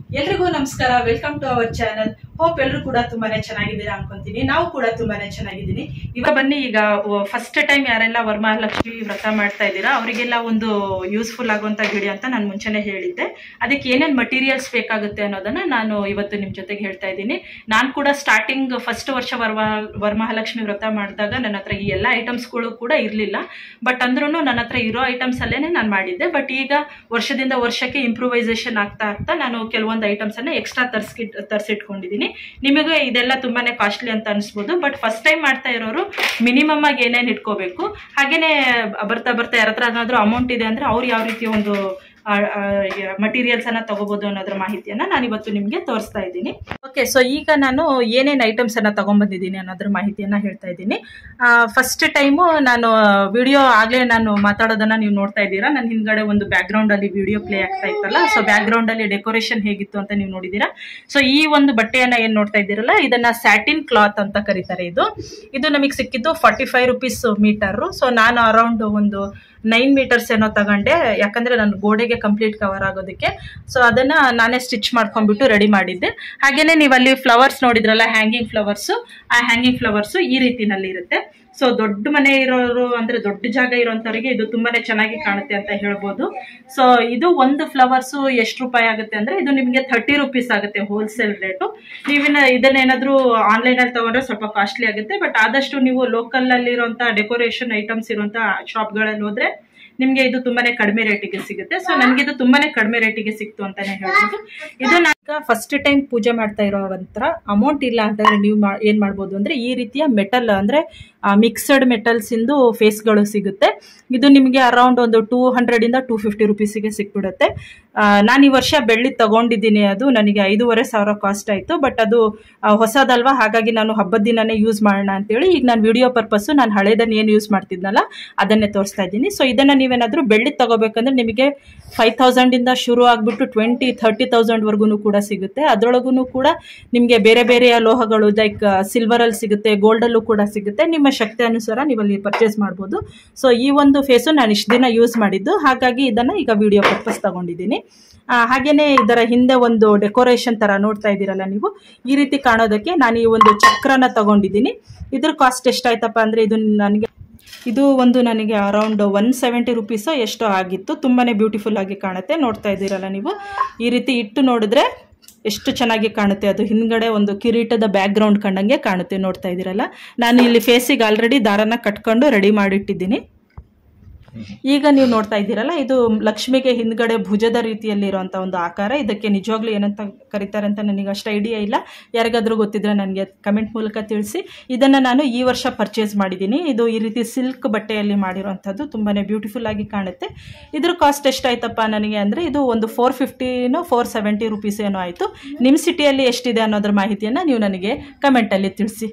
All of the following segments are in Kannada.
ಎಲ್ರಿಗೂ ನಮಸ್ಕಾರ welcome to our channel hope ಎಲ್ಲರೂ ಕೂಡ ತುಂಬಾನೇ ಚೆನ್ನಾಗಿದ್ದೀರಾ ಅನ್ಕೊಂತೀನಿ ನಾವು ಕೂಡ ತುಂಬಾನೇ ಚೆನ್ನಾಗಿದ್ದೀನಿ ಇವಾಗ ಬನ್ನಿ ಈಗ ಫಸ್ಟ್ ಟೈಮ್ ಯಾರೆಲ್ಲ ವರಮಹಾಲಕ್ಷ್ಮಿ ವ್ರತ ಮಾಡ್ತಾ ಇದ್ದೀರಾ ಅವರಿಗೆಲ್ಲ ಒಂದು ಯೂಸ್ಫುಲ್ ಆಗುವಂತ ವಿಡಿಯೋ ಅಂತ ನಾನು ಮುಂಚೆನೆ ಹೇಳಿದ್ದೆ ಅದಕ್ಕೆ ಏನೇನ್ ಮಟೀರಿಯಲ್ಸ್ ಬೇಕಾಗುತ್ತೆ ಅನ್ನೋದನ್ನ ನಾನು ಇವತ್ತು ನಿಮ್ ಜೊತೆಗೆ ಹೇಳ್ತಾ ಇದ್ದೀನಿ ನಾನು ಕೂಡ ಸ್ಟಾರ್ಟಿಂಗ್ ಫಸ್ಟ್ ವರ್ಷ ವರಮ ವರಮಹಾಲಕ್ಷ್ಮಿ ವ್ರತ ಮಾಡಿದಾಗ ನನ್ನ ಹತ್ರ ಈ ಎಲ್ಲ ಐಟಮ್ಸ್ಗಳು ಕೂಡ ಇರಲಿಲ್ಲ ಬಟ್ ಅಂದ್ರೂ ನನ್ನ ಹತ್ರ ಇರೋ ಐಟಮ್ಸ್ ಅಲ್ಲೇನೆ ನಾನು ಮಾಡಿದ್ದೆ ಬಟ್ ಈಗ ವರ್ಷದಿಂದ ವರ್ಷಕ್ಕೆ ಇಂಪ್ರೂವೈಸೇಷನ್ ಆಗ್ತಾ ಆಗ್ತಾ ನಾನು ಕೆಲವೊಂದು ಐಟಮ್ಸ್ ಅನ್ನ ಎಕ್ಸ್ಟ್ರಾ ತರ್ಸ್ಕಿಟ್ ತರಿಸಿಟ್ಕೊಂಡಿದ್ದೀನಿ ನಿಮಗೆ ಇದೆಲ್ಲ ತುಂಬಾನೇ ಕಾಸ್ಟ್ಲಿ ಅಂತ ಅನಿಸ್ಬೋದು ಬಟ್ ಫಸ್ಟ್ ಟೈಮ್ ಮಾಡ್ತಾ ಇರೋರು ಮಿನಿಮಮ್ ಆಗಿ ಏನೇನು ಇಟ್ಕೋಬೇಕು ಹಾಗೇನೆ ಬರ್ತಾ ಬರ್ತಾ ಯಾರ ಹತ್ರ ಏನಾದ್ರೂ ಅಮೌಂಟ್ ಇದೆ ಅಂದ್ರೆ ಅವ್ರು ಯಾವ ರೀತಿ ಒಂದು ಮಟೀರಿಯಲ್ಸ್ ಅನ್ನ ತಗೋಬಹುದು ಅನ್ನೋದ್ರ ಮಾಹಿತಿಯನ್ನ ನಾನು ಇವತ್ತು ನಿಮ್ಗೆ ತೋರಿಸ್ತಾ ಇದ್ದೀನಿ ಓಕೆ ಸೊ ಈಗ ನಾನು ಏನೇನ್ ಐಟಮ್ಸ್ ಅನ್ನ ತಗೊಂಡ್ಬಂದಿದ್ದೀನಿ ಅನ್ನೋದ್ರ ಮಾಹಿತಿಯನ್ನ ಹೇಳ್ತಾ ಇದ್ದೀನಿ ಫಸ್ಟ್ ಟೈಮು ನಾನು ವಿಡಿಯೋ ಆಗ್ಲೇ ನಾನು ಮಾತಾಡೋದನ್ನ ನೀವು ನೋಡ್ತಾ ಇದ್ದೀರಾ ನನ್ನ ಹಿಂದ್ಗಡೆ ಒಂದು ಬ್ಯಾಕ್ ಗ್ರೌಂಡ್ ಅಲ್ಲಿ ವಿಡಿಯೋ ಪ್ಲೇ ಆಗ್ತಾ ಇತ್ತಲ್ಲ ಸೊ ಬ್ಯಾಕ್ ಗ್ರೌಂಡ್ ಅಲ್ಲಿ ಡೆಕೋರೇಷನ್ ಹೇಗಿತ್ತು ಅಂತ ನೀವು ನೋಡಿದೀರಾ ಸೊ ಈ ಒಂದು ಬಟ್ಟೆಯನ್ನ ಏನ್ ನೋಡ್ತಾ ಇದ್ದೀರಲ್ಲ ಇದನ್ನ ಸ್ಯಾಟಿನ್ ಕ್ಲಾತ್ ಅಂತ ಕರೀತಾರೆ ಇದು ಇದು ನಮಗೆ ಸಿಕ್ಕಿದ್ದು forty five rupees metre so ನಾನು ಅರೌಂಡ್ ಒಂದು ನೈನ್ ಮೀಟರ್ಸ್ ಏನೋ ತಗೊಂಡೆ ಯಾಕಂದ್ರೆ ನನ್ನ ಗೋಡೆಗೆ ಕಂಪ್ಲೀಟ್ ಕವರ್ ಆಗೋದಕ್ಕೆ ಸೊ ಅದನ್ನ ನಾನೇ ಸ್ಟಿಚ್ ಮಾಡ್ಕೊಂಡ್ಬಿಟ್ಟು ರೆಡಿ ಮಾಡಿದ್ದೆ ಹಾಗೇನೆ ನೀವು ಅಲ್ಲಿ ಫ್ಲವರ್ಸ್ ನೋಡಿದ್ರಲ್ಲ ಹ್ಯಾಂಗಿಂಗ್ ಫ್ಲವರ್ಸ್ ಆ ಹ್ಯಾಂಗಿಂಗ್ ಫ್ಲವರ್ಸ್ ಈ ರೀತಿನಲ್ಲಿ ಇರುತ್ತೆ ಸೊ ದೊಡ್ಡ ಮನೆ ಇರೋರು ಅಂದ್ರೆ ದೊಡ್ಡ ಜಾಗ ಇರೋಂಥವ್ರಿಗೆ ಇದು ತುಂಬಾನೇ ಚೆನ್ನಾಗಿ ಕಾಣುತ್ತೆ ಅಂತ ಹೇಳ್ಬೋದು ಸೊ ಇದು ಒಂದು ಫ್ಲವರ್ಸ್ ಎಷ್ಟು ರೂಪಾಯಿ ಆಗುತ್ತೆ ಅಂದ್ರೆ ಇದು ನಿಮಗೆ ಥರ್ಟಿ ರುಪೀಸ್ ಆಗುತ್ತೆ ಹೋಲ್ಸೇಲ್ ರೇಟು ನೀವಿನ ಇದನ್ನೇನಾದ್ರೂ ಆನ್ಲೈನ್ ಅಲ್ಲಿ ತಗೊಂಡ್ರೆ ಸ್ವಲ್ಪ ಕಾಸ್ಟ್ಲಿ ಆಗುತ್ತೆ ಬಟ್ ಆದಷ್ಟು ನೀವು ಲೋಕಲ್ ಅಲ್ಲಿ ಇರುವಂತ ಡೆಕೋರೇಷನ್ ಐಟಮ್ಸ್ ಇರುವಂತ ಶಾಪ್ಗಳಲ್ಲಿ ಹೋದ್ರೆ ನಿಮ್ಗೆ ಇದು ತುಂಬಾನೇ ಕಡಿಮೆ ರೇಟಿಗೆ ಸಿಗುತ್ತೆ ಸೊ ನನಗೆ ಇದು ತುಂಬಾನೇ ಕಡಿಮೆ ರೇಟಿಗೆ ಸಿಕ್ತು ಅಂತಾನೆ ಹೇಳ್ಬೋದು ಇದು ನಾನು ಫಸ್ಟ್ ಟೈಮ್ ಪೂಜೆ ಮಾಡ್ತಾ ಇರೋವಂತರ ಅಮೌಂಟ್ ಇಲ್ಲ ಅಂತಂದ್ರೆ ನೀವು ಮಾ- ಏನ್ ಮಾಡ್ಬೋದು ಅಂದ್ರೆ ಈ ರೀತಿಯ ಮೆಟಲ್ ಅಂದ್ರೆ ಮಿಕ್ಸಡ್ ಮೆಟಲ್ಸ್ ಇಂದು ಫೇಸ್ಗಳು ಸಿಗುತ್ತೆ ಇದು ನಿಮಗೆ ಅರೌಂಡ್ ಒಂದು ಟೂ ಹಂಡ್ರೆಡ್ ಇಂದ ಟೂ ಫಿಫ್ಟಿ ರುಪೀಸಿಗೆ ಸಿಕ್ಬಿಡುತ್ತೆ ನಾನು ಈ ವರ್ಷ ಬೆಳ್ಳಿ ತಗೊಂಡಿದ್ದೀನಿ ಅದು ನನಗೆ ಐದೂವರೆ ಸಾವಿರ ಕಾಸ್ಟ್ ಆಯಿತು ಬಟ್ ಅದು ಆ, ಹೊಸದಲ್ವಾ ಹಾಗಾಗಿ ನಾನು ಹಬ್ಬದ ದಿನನೇ ಯೂಸ್ ಮಾಡೋಣ ಅಂತೇಳಿ ಈಗ ನಾನು ವಿಡಿಯೋ ಪರ್ಪಸ್ಸು ನಾನು ಹಳೇದನ್ನು ಏನು ಯೂಸ್ ಮಾಡ್ತಿದ್ನಲ್ಲ ಅದನ್ನೇ ತೋರಿಸ್ತಾ ಇದ್ದೀನಿ ಸೊ ಇದನ್ನು ನೀವೇನಾದರೂ ಬೆಳ್ಳಿ ತಗೋಬೇಕಂದ್ರೆ ನಿಮಗೆ ಫೈವ್ ತೌಸಂಡಿಂದ ಶುರು ಆಗಿಬಿಟ್ಟು ಟ್ವೆಂಟಿ ಥರ್ಟಿ ತೌಸಂಡ್ವರೆಗೂ ಕೂಡ ಸಿಗುತ್ತೆ ಅದರೊಳಗೂ ಕೂಡ ನಿಮಗೆ ಬೇರೆ ಬೇರೆಯ ಲೋಹಗಳು ಲೈಕ್ ಸಿಲ್ವರಲ್ಲಿ ಸಿಗುತ್ತೆ ಗೋಲ್ಡಲ್ಲೂ ಕೂಡ ಸಿಗುತ್ತೆ ನಿಮ್ಮ ಶಕ್ತಿ ಅನುಸಾರ ನೀವಲ್ಲಿ ಪರ್ಚೇಸ್ ಮಾಡ್ಬೋದು ಸೊ ಈ ಒಂದು ಫೇಸು ನಾನು ಇಷ್ಟು ದಿನ ಯೂಸ್ ಮಾಡಿದ್ದು ಹಾಗಾಗಿ ಇದನ್ನು ಈಗ ವಿಡಿಯೋ ಪರ್ಪಸ್ ತಗೊಂಡಿದ್ದೀನಿ ಆ, ಹಾಗೇನೆ ಇದರ ಹಿಂದೆ ಒಂದು ಡೆಕೋರೇಷನ್ ತರ ನೋಡ್ತಾ ಇದ್ದೀರಲ್ಲ ನೀವು ಈ ರೀತಿ ಕಾಣೋದಕ್ಕೆ ನಾನು ಈ ಒಂದು ಚಕ್ರನ ತಗೊಂಡಿದ್ದೀನಿ ಇದ್ರ ಕಾಸ್ಟ್ ಎಷ್ಟಾಯ್ತಪ್ಪ ಅಂದ್ರೆ ಇದು ನನಗೆ ಇದು ಒಂದು ನನಗೆ ಅರೌಂಡ್ ಒನ್ ಸೆವೆಂಟಿ ರುಪೀಸೋ ಎಷ್ಟೋ ಆಗಿತ್ತು ತುಂಬಾನೇ ಬ್ಯೂಟಿಫುಲ್ ಆಗಿ ಕಾಣುತ್ತೆ ನೋಡ್ತಾ ಇದ್ದೀರಲ್ಲ ನೀವು ಈ ರೀತಿ ಇಟ್ಟು ನೋಡಿದ್ರೆ ಎಷ್ಟು ಚೆನ್ನಾಗಿ ಕಾಣುತ್ತೆ ಅದು ಹಿಂದ್ಗಡೆ ಒಂದು ಕಿರೀಟದ ಬ್ಯಾಕ್ ಗ್ರೌಂಡ್ ಕಂಡಂಗೆ ಕಾಣುತ್ತೆ ನೋಡ್ತಾ ಇದ್ದೀರಲ್ಲ ನಾನು ಇಲ್ಲಿ ಫೇಸಿಗೆ ಆಲ್ರೆಡಿ ದಾರನ ಕಟ್ಕೊಂಡು ರೆಡಿ ಮಾಡಿಟ್ಟಿದ್ದೀನಿ ಈಗ ನೀವು ನೋಡ್ತಾ ಇದ್ದೀರಲ್ಲ ಇದು ಲಕ್ಷ್ಮಿಗೆ ಹಿಂದ್ಗಡೆ ಭುಜದ ರೀತಿಯಲ್ಲಿ ಇರುವಂತ ಒಂದು ಆಕಾರ ಇದಕ್ಕೆ ನಿಜವಾಗ್ಲೂ ಏನಂತ ಕರೀತಾರೆ ಅಂತ ನನಗೆ ಅಷ್ಟು ಐಡಿಯಾ ಇಲ್ಲ ಯಾರಿಗಾದ್ರೂ ಗೊತ್ತಿದ್ರೆ ನನಗೆ ಕಮೆಂಟ್ ಮೂಲಕ ತಿಳಿಸಿ ಇದನ್ನ ನಾನು ಈ ವರ್ಷ ಪರ್ಚೇಸ್ ಮಾಡಿದ್ದೀನಿ ಇದು ಈ ರೀತಿ ಸಿಲ್ಕ್ ಬಟ್ಟೆಯಲ್ಲಿ ಮಾಡಿರುವಂಥದ್ದು ತುಂಬಾನೇ ಬ್ಯೂಟಿಫುಲ್ ಆಗಿ ಕಾಣುತ್ತೆ ಇದ್ರ ಕಾಸ್ಟ್ ಎಷ್ಟಾಯ್ತಪ್ಪ ನನಗೆ ಅಂದ್ರೆ ಇದು ಒಂದು ಫೋರ್ ಫಿಫ್ಟಿನೋ ಫೋರ್ ಸೆವೆಂಟಿ ರುಪೀಸ್ ಏನೋ ಆಯಿತು ನಿಮ್ಮ ಸಿಟಿಯಲ್ಲಿ ಎಷ್ಟಿದೆ ಅನ್ನೋದ್ರ ಮಾಹಿತಿಯನ್ನು ನೀವು ನನಗೆ ಕಮೆಂಟಲ್ಲಿ ತಿಳಿಸಿ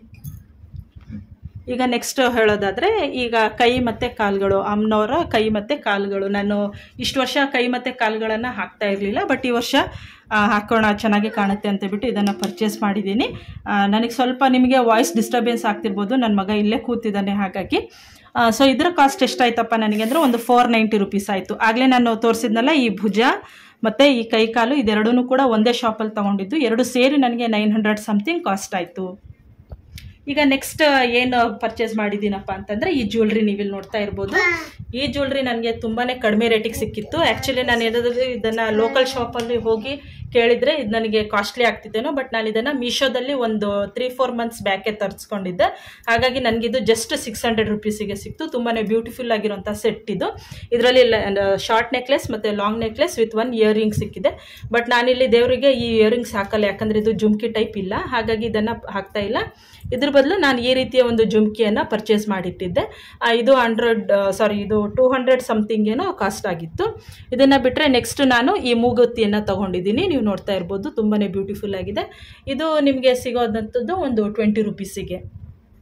ಈಗ ನೆಕ್ಸ್ಟ್ ಹೇಳೋದಾದ್ರೆ ಈಗ ಕೈ ಮತ್ತೆ ಕಾಲುಗಳು ಅಮ್ಮನವರ ಕೈ ಮತ್ತೆ ಕಾಲುಗಳು ನಾನು ಇಷ್ಟು ವರ್ಷ ಕೈ ಮತ್ತೆ ಕಾಲುಗಳನ್ನು ಹಾಕ್ತಾ ಇರಲಿಲ್ಲ ಬಟ್ ಈ ವರ್ಷ ಆ, ಹಾಕೋಣ ಚೆನ್ನಾಗಿ ಕಾಣುತ್ತೆ ಅಂತ ಬಿಟ್ಟು ಇದನ್ನು ಪರ್ಚೇಸ್ ಮಾಡಿದ್ದೀನಿ ನನಗೆ ಸ್ವಲ್ಪ ನಿಮಗೆ ವಾಯ್ಸ್ ಡಿಸ್ಟರ್ಬೆನ್ಸ್ ಆಗ್ತಿರ್ಬೋದು ನನ್ನ ಮಗ ಇಲ್ಲೇ ಕೂತಿದ್ದಾನೆ ಹಾಗಾಗಿ ಸೊ ಇದರ ಕಾಸ್ಟ್ ಎಷ್ಟಾಯ್ತಪ್ಪ ನನಗೆ ಅಂದರೆ ಒಂದು ಫೋರ್ ನೈಂಟಿ ರುಪೀಸ್ ಆಯಿತು ಆಗಲೇ ನಾನು ತೋರಿಸಿದ್ನಲ್ಲ ಈ ಭುಜ ಮತ್ತು ಈ ಕೈ ಕಾಲು ಇದೆರಡೂ ಕೂಡ ಒಂದೇ ಶಾಪಲ್ಲಿ ತೊಗೊಂಡಿದ್ದು ಎರಡು ಸೇರಿ ನನಗೆ ನೈನ್ ಹಂಡ್ರೆಡ್ ಸಮಥಿಂಗ್ ಕಾಸ್ಟ್ ಆಯಿತು ಈಗ ನೆಕ್ಸ್ಟ್ ಏನು ಪರ್ಚೇಸ್ ಮಾಡಿದ್ದೀನಪ್ಪ ಅಂತಂದ್ರೆ ಈ ಜ್ಯುವೆಲ್ರಿ ನೀವಿಲ್ಲಿ ನೋಡ್ತಾ ಇರ್ಬೋದು ಈ ಜ್ಯುವೆಲ್ರಿ ನನಗೆ ತುಂಬಾನೇ ಕಡಿಮೆ ರೇಟಿಗೆ ಸಿಕ್ಕಿತ್ತು ಆ್ಯಕ್ಚುಲಿ ನಾನು ಏನಾದರೂ ಇದನ್ನ ಲೋಕಲ್ ಶಾಪಲ್ಲಿ ಹೋಗಿ ಕೇಳಿದ್ರೆ ಇದು ನನಗೆ ಕಾಸ್ಟ್ಲಿ ಆಗ್ತಿತ್ತೇನೋ ಬಟ್ ನಾನು ಇದನ್ನ ಮೀಶೋದಲ್ಲಿ ಒಂದು ತ್ರೀ ಫೋರ್ ಮಂತ್ಸ್ ಬ್ಯಾಕೆ ತರಿಸ್ಕೊಂಡಿದ್ದೆ ಹಾಗಾಗಿ ನನಗಿದು ಜಸ್ಟ್ ಸಿಕ್ಸ್ ಹಂಡ್ರೆಡ್ ರುಪೀಸಿಗೆ ಸಿಕ್ತು ತುಂಬಾನೇ ಬ್ಯೂಟಿಫುಲ್ ಆಗಿರುವಂಥ ಸೆಟ್ ಇದು ಇದರಲ್ಲಿ ಶಾರ್ಟ್ ನೆಕ್ಲೆಸ್ ಮತ್ತು long necklace with one earring ಸಿಕ್ಕಿದೆ ಬಟ್ ನಾನಿಲ್ಲಿ ದೇವರಿಗೆ ಈ ಇಯರಿಂಗ್ಸ್ ಹಾಕಲ್ಲ ಯಾಕಂದ್ರೆ ಇದು ಜುಮ್ಕಿ ಟೈಪ್ ಇಲ್ಲ ಹಾಗಾಗಿ ಇದನ್ನು ಹಾಕ್ತಾ ಇಲ್ಲ ಇದ್ರ ಬದಲು ನಾನು ಈ ರೀತಿಯ ಒಂದು ಜುಮ್ಕಿಯನ್ನು ಪರ್ಚೇಸ್ ಮಾಡಿಟ್ಟಿದ್ದೆ ಆ, ಇದು ಹಂಡ್ರೆಡ್ ಸಾರಿ ಇದು ಟೂ ಹಂಡ್ರೆಡ್ ಸಮಥಿಂಗ್ ಏನೋ ಕಾಸ್ಟ್ ಆಗಿತ್ತು ಇದನ್ನು ಬಿಟ್ಟರೆ ನೆಕ್ಸ್ಟ್ ನಾನು ಈ ಮೂಗುತ್ತಿಯನ್ನು ತಗೊಂಡಿದ್ದೀನಿ ನೀವು ನೋಡ್ತಾ ಇರ್ಬೋದು ತುಂಬಾ ಬ್ಯೂಟಿಫುಲ್ ಆಗಿದೆ ಇದು ನಿಮಗೆ ಸಿಗೋದಂಥದ್ದು ಒಂದು ಟ್ವೆಂಟಿ ರುಪೀಸಿಗೆ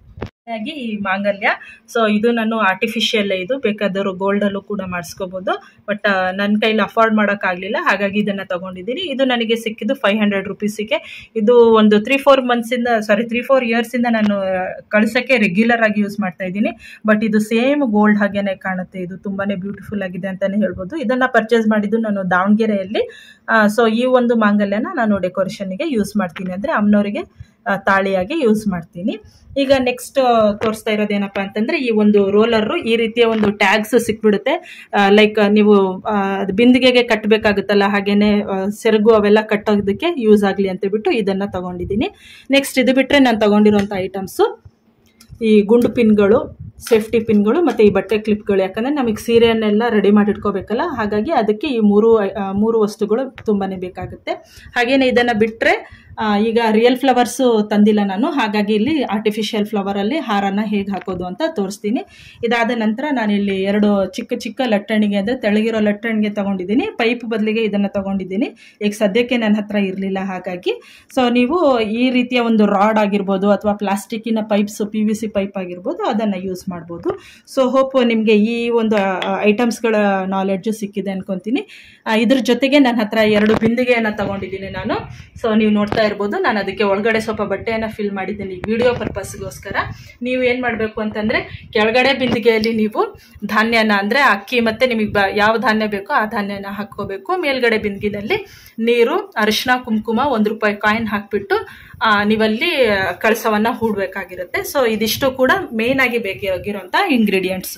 ಆಗಿ ಈ ಮಾಂಗಲ್ಯ ಸೊ ಇದು ನಾನು ಆರ್ಟಿಫಿಷಿಯಲ್ ಇದು ಬೇಕಾದವರು ಗೋಲ್ಡಲ್ಲೂ ಕೂಡ ಮಾಡಿಸ್ಕೋಬೋದು ಬಟ್ ನನ್ನ ಕೈಲಿ ಅಫೋರ್ಡ್ ಮಾಡೋಕ್ಕಾಗಲಿಲ್ಲ ಹಾಗಾಗಿ ಇದನ್ನು ತಗೊಂಡಿದ್ದೀನಿ ಇದು ನನಗೆ ಸಿಕ್ಕಿದ್ದು ಫೈವ್ ಹಂಡ್ರೆಡ್ ರುಪೀಸಿಗೆ ಇದು ಒಂದು ತ್ರೀ ಫೋರ್ ಮಂತ್ಸಿಂದ ಸಾರಿ ತ್ರೀ ಫೋರ್ ಇಯರ್ಸಿಂದ ನಾನು ಕಳ್ಸೋಕ್ಕೆ ರೆಗ್ಯುಲರ್ ಆಗಿ ಯೂಸ್ ಮಾಡ್ತಾ ಇದ್ದೀನಿ ಬಟ್ ಇದು ಸೇಮ್ ಗೋಲ್ಡ್ ಹಾಗೇನೆ ಕಾಣುತ್ತೆ ಇದು ತುಂಬಾ ಬ್ಯೂಟಿಫುಲ್ ಆಗಿದೆ ಅಂತಲೇ ಹೇಳ್ಬೋದು ಇದನ್ನು ಪರ್ಚೇಸ್ ಮಾಡಿದ್ದು ನಾನು ದಾವಣಗೆರೆಯಲ್ಲಿ ಸೊ ಈ ಒಂದು ಮಾಂಗಲ್ಯನ ನಾನು ಡೆಕೋರೇಷನ್ಗೆ ಯೂಸ್ ಮಾಡ್ತೀನಿ ಅಂದರೆ ಅಮ್ಮನವರಿಗೆ ಆ, ತಾಳಿಯಾಗಿ ಯೂಸ್ ಮಾಡ್ತೀನಿ ಈಗ ನೆಕ್ಸ್ಟ್ ತೋರಿಸ್ತಾ ಇರೋದೇನಪ್ಪ ಅಂತಂದ್ರೆ ಈ ಒಂದು ರೋಲರು ಈ ರೀತಿಯ ಒಂದು ಟ್ಯಾಗ್ಸ್ ಸಿಕ್ಬಿಡುತ್ತೆ ಲೈಕ್ ನೀವು ಆ, ಅದು ಬಿಂದಿಗೆಗೆ ಕಟ್ಟಬೇಕಾಗುತ್ತಲ್ಲ ಹಾಗೇನೆ ಆ, ಸೆರಗು ಅವೆಲ್ಲ ಕಟ್ಟೋದಕ್ಕೆ ಯೂಸ್ ಆಗಲಿ ಅಂತ ಬಿಟ್ಟು ಇದನ್ನ ತಗೊಂಡಿದ್ದೀನಿ ನೆಕ್ಸ್ಟ್ ಇದು ಬಿಟ್ಟರೆ ನಾನು ತಗೊಂಡಿರೋಂಥ ಐಟಮ್ಸು ಈ ಗುಂಡು ಪಿನ್ಗಳು ಸೇಫ್ಟಿ ಪಿನ್ಗಳು ಮತ್ತು ಈ ಬಟ್ಟೆ ಕ್ಲಿಪ್ಗಳು ಯಾಕಂದರೆ ನಮಗೆ ಸೀರೆಯನ್ನೆಲ್ಲ ರೆಡಿ ಮಾಡಿ ಇಟ್ಕೋಬೇಕಲ್ಲ ಹಾಗಾಗಿ ಅದಕ್ಕೆ ಈ ಮೂರು ಆ, ಮೂರು ವಸ್ತುಗಳು ತುಂಬಾ ಬೇಕಾಗುತ್ತೆ ಹಾಗೇನೆ ಇದನ್ನು ಬಿಟ್ಟರೆ ಈಗ ರಿಯಲ್ ಫ್ಲವರ್ಸು ತಂದಿಲ್ಲ ನಾನು ಹಾಗಾಗಿ ಇಲ್ಲಿ ಆರ್ಟಿಫಿಷಿಯಲ್ ಫ್ಲವರಲ್ಲಿ ಹಾರನ ಹೇಗೆ ಹಾಕೋದು ಅಂತ ತೋರಿಸ್ತೀನಿ ಇದಾದ ನಂತರ ನಾನಿಲ್ಲಿ ಎರಡು ಚಿಕ್ಕ ಚಿಕ್ಕ ಲಟ್ಟಣಿಗೆ ಅಂದರೆ ತೆಳಗಿರೋ ಲಟ್ಟಣಿಗೆ ತಗೊಂಡಿದ್ದೀನಿ ಪೈಪ್ ಬದಲಿಗೆ ಇದನ್ನು ತಗೊಂಡಿದ್ದೀನಿ ಈಗ ಸದ್ಯಕ್ಕೆ ನನ್ನ ಹತ್ರ ಇರಲಿಲ್ಲ ಹಾಗಾಗಿ ಸೊ ನೀವು ಈ ರೀತಿಯ ಒಂದು ರಾಡ್ ಆಗಿರ್ಬೋದು ಅಥವಾ ಪ್ಲಾಸ್ಟಿಕ್ಕಿನ pipes P V C pipe ಆಗಿರ್ಬೋದು ಅದನ್ನು ಯೂಸ್ ಮಾಡ್ಬೋದು ಸೊ ಹೋಪ್ ನಿಮಗೆ ಈ ಒಂದು ಐಟಮ್ಸ್ಗಳ ನಾಲೆಡ್ಜು ಸಿಕ್ಕಿದೆ ಅನ್ಕೊತೀನಿ ಆ, ಇದ್ರ ಜೊತೆಗೆ ನನ್ನ ಹತ್ರ ಎರಡು ಬಿಂದಿಗೆಯನ್ನು ತಗೊಂಡಿದ್ದೀನಿ ನಾನು ಸೊ ನೀವು ನೋಡ್ತಾ ಇರ್ಬೋದು ನಾನು ಅದಕ್ಕೆ ಒಳಗಡೆ ಸ್ವಲ್ಪ ಬಟ್ಟೆಯನ್ನು ಫಿಲ್ ಮಾಡಿದ್ದೀನಿ ವಿಡಿಯೋ ಪರ್ಪಸ್ಗೋಸ್ಕರ ನೀವು ಏನು ಮಾಡಬೇಕು ಅಂತಂದರೆ ಕೆಳಗಡೆ ಬಿಂದಿಗೆಯಲ್ಲಿ ನೀವು ಧಾನ್ಯನ ಅಂದರೆ ಅಕ್ಕಿ ಮತ್ತು ನಿಮಗೆ ಬ ಯಾವ ಧಾನ್ಯ ಬೇಕೋ ಆ ಧಾನ್ಯನ ಹಾಕ್ಕೋಬೇಕು ಮೇಲ್ಗಡೆ ಬಿಂದಿಗೆನಲ್ಲಿ ನೀರು ಅರಿಶಿನ ಕುಂಕುಮ ಒಂದು ರೂಪಾಯಿ ಕಾಯಿನ್ ಹಾಕ್ಬಿಟ್ಟು ಆ, ನೀವಲ್ಲಿ ಕಳಸವನ್ನು ಹೂಡಬೇಕಾಗಿರುತ್ತೆ ಸೊ ಇದಿಷ್ಟು ಕೂಡ ಮೇನ್ ಆಗಿ ಬೇಕಾಗಿರೋಂಥ ಇಂಗ್ರೀಡಿಯೆಂಟ್ಸು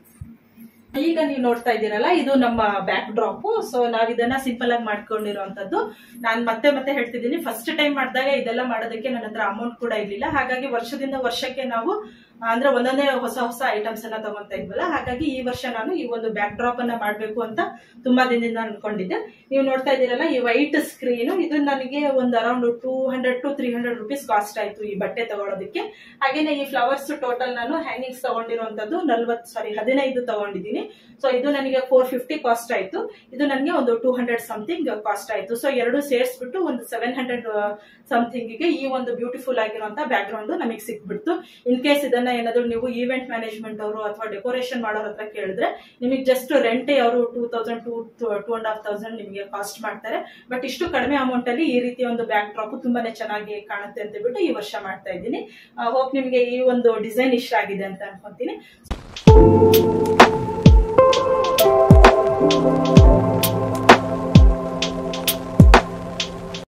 ಈಗ ನೀವು ನೋಡ್ತಾ ಇದ್ದೀರಲ್ಲ ಇದು ನಮ್ಮ ಬ್ಯಾಕ್ ಡ್ರಾಪ್ ಸೊ ನಾವ್ ಇದನ್ನ ಸಿಂಪಲ್ ಆಗಿ ಮಾಡ್ಕೊಂಡಿರುವಂತದ್ದು ನಾನು ಮತ್ತೆ ಮತ್ತೆ ಹೇಳ್ತಿದ್ದೀನಿ ಫಸ್ಟ್ ಟೈಮ್ ಮಾಡಿದಾಗ ಇದೆಲ್ಲ ಮಾಡೋದಕ್ಕೆ ನನ್ನ ಹತ್ರ ಅಮೌಂಟ್ ಕೂಡ ಇರ್ಲಿಲ್ಲ ಹಾಗಾಗಿ ವರ್ಷದಿಂದ ವರ್ಷಕ್ಕೆ ನಾವು ಅಂದ್ರೆ ಒಂದೊಂದೇ ಹೊಸ ಹೊಸ ಐಟಮ್ಸ್ ಅನ್ನ ತಗೊಂತಾ ಇದ್ವಲ್ಲ ಹಾಗಾಗಿ ಈ ವರ್ಷ ನಾನು ಈ ಒಂದು ಬ್ಯಾಕ್ ಡ್ರಾಪ್ ಅನ್ನ ಮಾಡ್ಬೇಕು ಅಂತ ತುಂಬಾ ದಿನದಿಂದ ಅನ್ಕೊಂಡಿದ್ದೆ ನೀವು ನೋಡ್ತಾ ಇದ್ದೀರಲ್ಲ ಈ ವೈಟ್ ಸ್ಕ್ರೀನ್ ಇದು ನನಗೆ ಒಂದು around two hundred to three hundred rupees cost ಆಯ್ತು ಈ ಬಟ್ಟೆ ತಗೊಳ್ಳೋದಕ್ಕೆ ಹಾಗೇನೆ ಈ ಫ್ಲವರ್ಸ್ ಟೋಟಲ್ ನಾನು ಹ್ಯಾಂಗಿಂಗ್ಸ್ ತಗೊಂಡಿರುವಂತದ್ದು ನಲ್ವತ್ತು ಸಾರಿ ಹದಿನೈದು ತಗೊಂಡಿದ್ದೀನಿ ಸೊ ಇದು ನನಗೆ ಫೋರ್ ಫಿಫ್ಟಿ ಕಾಸ್ಟ್ ಆಯ್ತು ಇದು ನನಗೆ ಒಂದು ಟೂ ಹಂಡ್ರೆಡ್ ಸಮಥಿಂಗ್ ಕಾಸ್ಟ್ ಆಯ್ತು ಸೊ ಎರಡು ಸೇರಿಸ್ಬಿಟ್ಟು ಒಂದು ಸೆವೆನ್ ಹಂಡ್ರೆಡ್ ಸಮಥಿಂಗಿಗೆ ಈ ಒಂದು ಬ್ಯೂಟಿಫುಲ್ ಆಗಿರುವಂತ ಬ್ಯಾಕ್ ಗ್ರೌಂಡ್ ನಮಗೆ ಸಿಕ್ಬಿಡ್ತು ಇನ್ ಕೇಸ್ ಇದನ್ನ ಏನಾದ್ರು ನೀವು ಈವೆಂಟ್ ಮ್ಯಾನೇಜ್ಮೆಂಟ್ ಅವರು ಅಥವಾ ಡೆಕೋರೇಷನ್ ಮಾಡೋರ ಹತ್ರ ಕೇಳಿದ್ರೆ ನಿಮಗೆ ಜಸ್ಟ್ ರೆಂಟೇ ಅವರು two thousand two two and half thousand ನಿಮಗೆ ಕಾಸ್ಟ್ ಮಾಡ್ತಾರೆ ಬಟ್ ಇಷ್ಟು ಕಡಿಮೆ ಅಮೌಂಟ್ ಅಲ್ಲಿ ಈ ರೀತಿಯ ಒಂದು ಬ್ಯಾಕ್ ಡ್ರಾಪ್ ತುಂಬಾನೇ ಚೆನ್ನಾಗಿ ಕಾಣುತ್ತೆ ಅಂತ ಬಿಟ್ಟು ಈ ವರ್ಷ ಮಾಡ್ತಾ ಇದ್ದೀನಿ ಹೋಪ್ ನಿಮಗೆ ಈ ಒಂದು ಡಿಸೈನ್ ಇಷ್ಟ ಆಗಿದೆ ಅಂತ ಅನ್ಕೊಂತೀನಿ